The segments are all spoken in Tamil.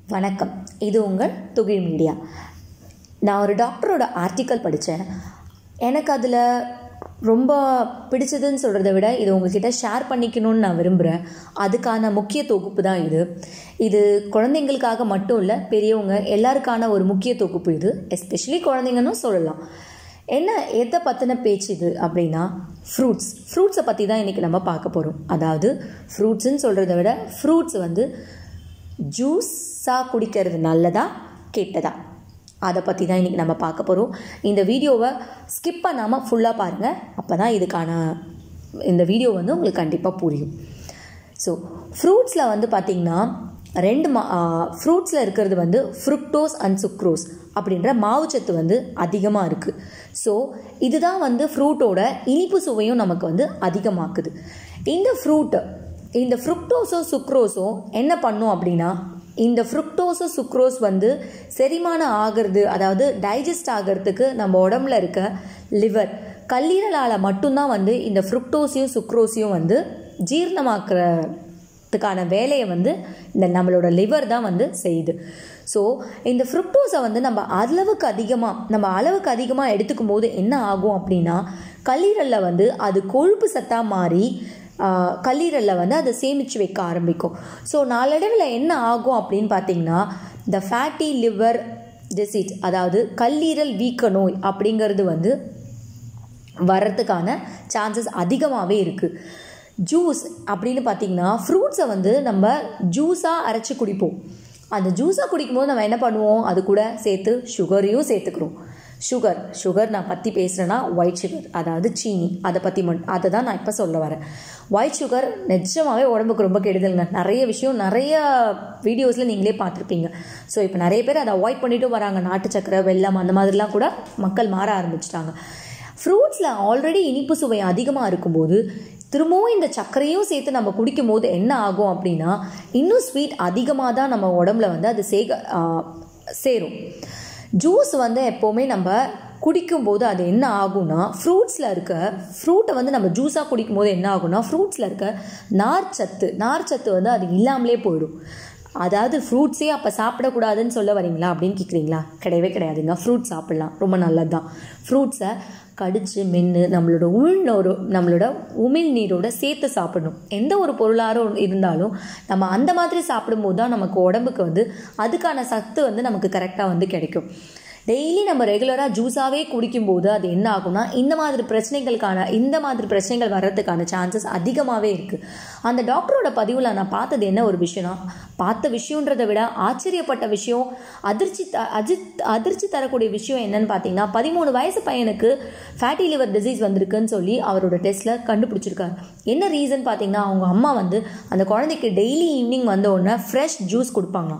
வணக்கம் இது உங்கள் துகில் மீடியா நான் ஒரு டாக்டரோட ஆர்டிக்கல் படித்தேன் எனக்கு அதில் ரொம்ப பிடிச்சதுன்னு சொல்கிறத விட இது உங்ககிட்ட ஷேர் பண்ணிக்கணும்னு நான் விரும்புகிறேன் அதுக்கான முக்கிய தொகுப்பு தான் இது இது குழந்தைங்களுக்காக மட்டும் இல்லை பெரியவங்க எல்லாருக்கான ஒரு முக்கிய தொகுப்பு இது எஸ்பெஷலி குழந்தைங்கன்னு சொல்லலாம் என்ன எதை பற்றின பேச்சு இது அப்படின்னா ஃப்ரூட்ஸ் ஃப்ரூட்ஸை பற்றி தான் இன்றைக்கி நம்ம பார்க்க போகிறோம் அதாவது ஃப்ரூட்ஸுன்னு சொல்கிறத விட ஃப்ரூட்ஸ் வந்து ஜூஸாக குடிக்கிறது நல்லதா கெட்டதா அதை பற்றி தான் இன்றைக்கி நம்ம பார்க்க போகிறோம் இந்த வீடியோவை ஸ்கிப் பண்ணாமல் ஃபுல்லாக பாருங்கள் அப்போ தான் இதுக்கான இந்த வீடியோ வந்து உங்களுக்கு கண்டிப்பாக புரியும் ஸோ ஃப்ரூட்ஸில் வந்து பார்த்திங்கன்னா ரெண்டு மா ஃப்ரூட்ஸில் இருக்கிறது வந்து ஃப்ருக்டோஸ் அண்ட் சுக்ரோஸ் அப்படின்ற மாவுச்சத்து வந்து அதிகமாக இருக்குது ஸோ இதுதான் வந்து ஃப்ரூட்டோட இனிப்பு சுவையும் நமக்கு வந்து அதிகமாக்குது இந்த ஃப்ரூட்டு இந்த ஃப்ருக்டோஸோ சுக்ரோஸோ என்ன பண்ணும் அப்படின்னா இந்த ஃப்ருக்டோஸோ சுக்ரோஸ் வந்து செரிமானம் ஆகிறது அதாவது டைஜஸ்ட் ஆகிறதுக்கு நம்ம உடம்புல இருக்க லிவர் கல்லீரலால் மட்டும்தான் வந்து இந்த ஃப்ருக்டோஸையும் சுக்ரோஸையும் வந்து ஜீரணமாக்குறதுக்கான வேலையை வந்து இந்த நம்மளோட லிவர் தான் வந்து செய்யுது ஸோ இந்த ஃப்ருக்டோஸை வந்து நம்ம அளவுக்கு அதிகமாக நம்ம அளவுக்கு அதிகமாக எடுத்துக்கும் போது என்ன ஆகும் அப்படின்னா கல்லீரலில் வந்து அது கொழுப்பு சத்தாக மாறி கல்லீரலில் வந்து அதை சேமித்து வைக்க ஆரம்பிக்கும் ஸோ நாளடைவில் என்ன ஆகும் அப்படின்னு பார்த்தீங்கன்னா இந்த ஃபேட்டி லிவர் டிசீஸ் அதாவது கல்லீரல் வீக்க நோய் அப்படிங்கிறது வந்து வர்றதுக்கான சான்சஸ் அதிகமாகவே இருக்குது ஜூஸ் அப்படின்னு பார்த்தீங்கன்னா ஃப்ரூட்ஸை வந்து நம்ம ஜூஸாக அரைச்சி குடிப்போம் அந்த ஜூஸாக குடிக்கும்போது நம்ம என்ன பண்ணுவோம் அது கூட சேர்த்து சுகரையும் சேர்த்துக்கிறோம் சுகர் சுகர் நான் பற்றி பேசுகிறேன்னா ஒயிட் சுகர் அதாவது சீனி அதை பற்றி மட்டும் அதை தான் நான் இப்போ சொல்ல வரேன் ஒயிட் சுகர் நிஜமாகவே உடம்புக்கு ரொம்ப கெடுதலுங்க நிறைய விஷயம் நிறைய வீடியோஸில் நீங்களே பார்த்துருப்பீங்க ஸோ இப்போ நிறைய பேர் அதை அவாய்ட் பண்ணிட்டு வராங்க நாட்டு சக்கரை வெள்ளம் அந்த மாதிரிலாம் கூட மக்கள் மாற ஆரம்பிச்சிட்டாங்க ஃப்ரூட்ஸில் ஆல்ரெடி இனிப்பு சுவை அதிகமாக இருக்கும்போது திரும்பவும் இந்த சர்க்கரையும் சேர்த்து நம்ம குடிக்கும் போது என்ன ஆகும் அப்படின்னா இன்னும் ஸ்வீட் அதிகமாக தான் நம்ம உடம்புல வந்து அது சேக சேரும் ஜூஸ் வந்து எப்போவுமே நம்ம குடிக்கும்போது அது என்ன ஆகும்னா ஃப்ரூட்ஸில் இருக்க ஃப்ரூட்டை வந்து நம்ம ஜூஸாக குடிக்கும்போது என்ன ஆகும்னா ஃப்ரூட்ஸில் இருக்க நார்ச்சத்து நார்ச்சத்து வந்து அது இல்லாமலே போயிடும் அதாவது ஃப்ரூட்ஸே அப்போ சாப்பிடக்கூடாதுன்னு சொல்ல வரீங்களா அப்படின்னு கேட்குறீங்களா கிடையவே கிடையாதுங்க ஃப்ரூட்ஸ் சாப்பிட்லாம் ரொம்ப நல்லது தான் ஃப்ரூட்ஸை கடித்து மென்று நம்மளோட உள்நோரோ நம்மளோட உமிழ் நீரோட சேர்த்து சாப்பிடணும் எந்த ஒரு பொருளாரும் இருந்தாலும் நம்ம அந்த மாதிரி சாப்பிடும்போது தான் நமக்கு உடம்புக்கு வந்து அதுக்கான சத்து வந்து நமக்கு கரெக்டாக வந்து கிடைக்கும் டெய்லி நம்ம ரெகுலராக ஜூஸாகவே குடிக்கும்போது அது என்ன ஆகும்னா இந்த மாதிரி பிரச்சனைகளுக்கான இந்த மாதிரி பிரச்சனைகள் வர்றதுக்கான சான்சஸ் அதிகமாகவே இருக்குது அந்த டாக்டரோட பதிவில் நான் பார்த்தது என்ன ஒரு விஷயம்னா பார்த்த விஷயன்றதை விட ஆச்சரியப்பட்ட விஷயம் அதிர்ச்சி த அஜித் அதிர்ச்சி தரக்கூடிய விஷயம் என்னன்னு பார்த்தீங்கன்னா பதிமூணு வயசு பையனுக்கு ஃபேட்டி லிவர் டிசீஸ் வந்திருக்குன்னு சொல்லி அவரோட டெஸ்ட்டில் கண்டுபிடிச்சிருக்காரு என்ன ரீசன் பார்த்தீங்கன்னா அவங்க அம்மா வந்து அந்த குழந்தைக்கு டெய்லி ஈவினிங் வந்த உடனே ஃப்ரெஷ் ஜூஸ் கொடுப்பாங்களாம்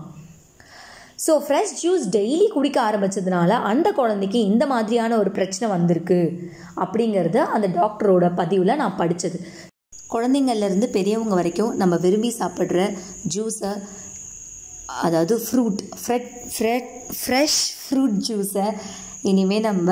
ஸோ ஃப்ரெஷ் ஜூஸ் டெய்லி குடிக்க ஆரம்பித்ததுனால அந்த குழந்தைக்கு இந்த மாதிரியான ஒரு பிரச்சனை வந்திருக்கு அப்படிங்கிறத அந்த டாக்டரோட பதிவில் நான் படித்தது குழந்தைங்கள்லேருந்து பெரியவங்க வரைக்கும் நம்ம விரும்பி சாப்பிட்ற ஜூஸை அதாவது ஃப்ரூட் ஃப்ரெட் ஃப்ரெட் ஃப்ரெஷ் ஃப்ரூட் ஜூஸை இனிமேல் நம்ம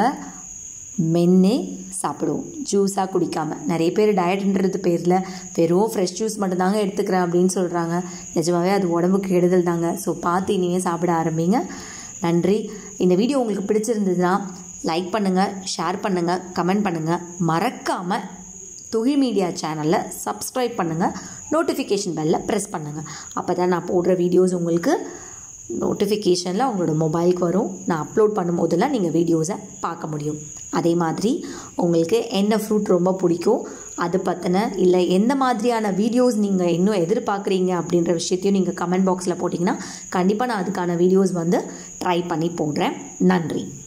மென்னே சாப்பிடுவோம் ஜூஸாக குடிக்காமல் நிறைய பேர் டயட்ன்றது பேரில் வெறும் ஃப்ரெஷ் ஜூஸ் மட்டும்தாங்க எடுத்துக்கிறேன் அப்படின்னு சொல்கிறாங்க நிஜமாகவே அது உடம்புக்கு கெடுதல் தாங்க ஸோ பார்த்து இனிமேல் சாப்பிட ஆரம்பிங்க நன்றி இந்த வீடியோ உங்களுக்கு பிடிச்சிருந்ததுன்னா லைக் பண்ணுங்கள் ஷேர் பண்ணுங்கள் கமெண்ட் பண்ணுங்கள் மறக்காமல் துகி மீடியா சேனலில் சப்ஸ்கிரைப் பண்ணுங்கள் நோட்டிஃபிகேஷன் பெல்லில் ப்ரெஸ் பண்ணுங்கள் அப்போ தான் நான் போடுற வீடியோஸ் உங்களுக்கு நோட்டிஃபிகேஷனில் உங்களோட மொபைலுக்கு வரும் நான் அப்லோட் பண்ணும்போதெல்லாம் நீங்கள் வீடியோஸை பார்க்க முடியும் அதே மாதிரி உங்களுக்கு என்ன ஃப்ரூட் ரொம்ப பிடிக்கும் அது பற்றின இல்லை எந்த மாதிரியான வீடியோஸ் நீங்கள் இன்னும் எதிர்பார்க்குறீங்க அப்படின்ற விஷயத்தையும் நீங்கள் கமெண்ட் பாக்ஸில் போட்டிங்கன்னா கண்டிப்பாக நான் அதுக்கான வீடியோஸ் வந்து ட்ரை பண்ணி போடுறேன் நன்றி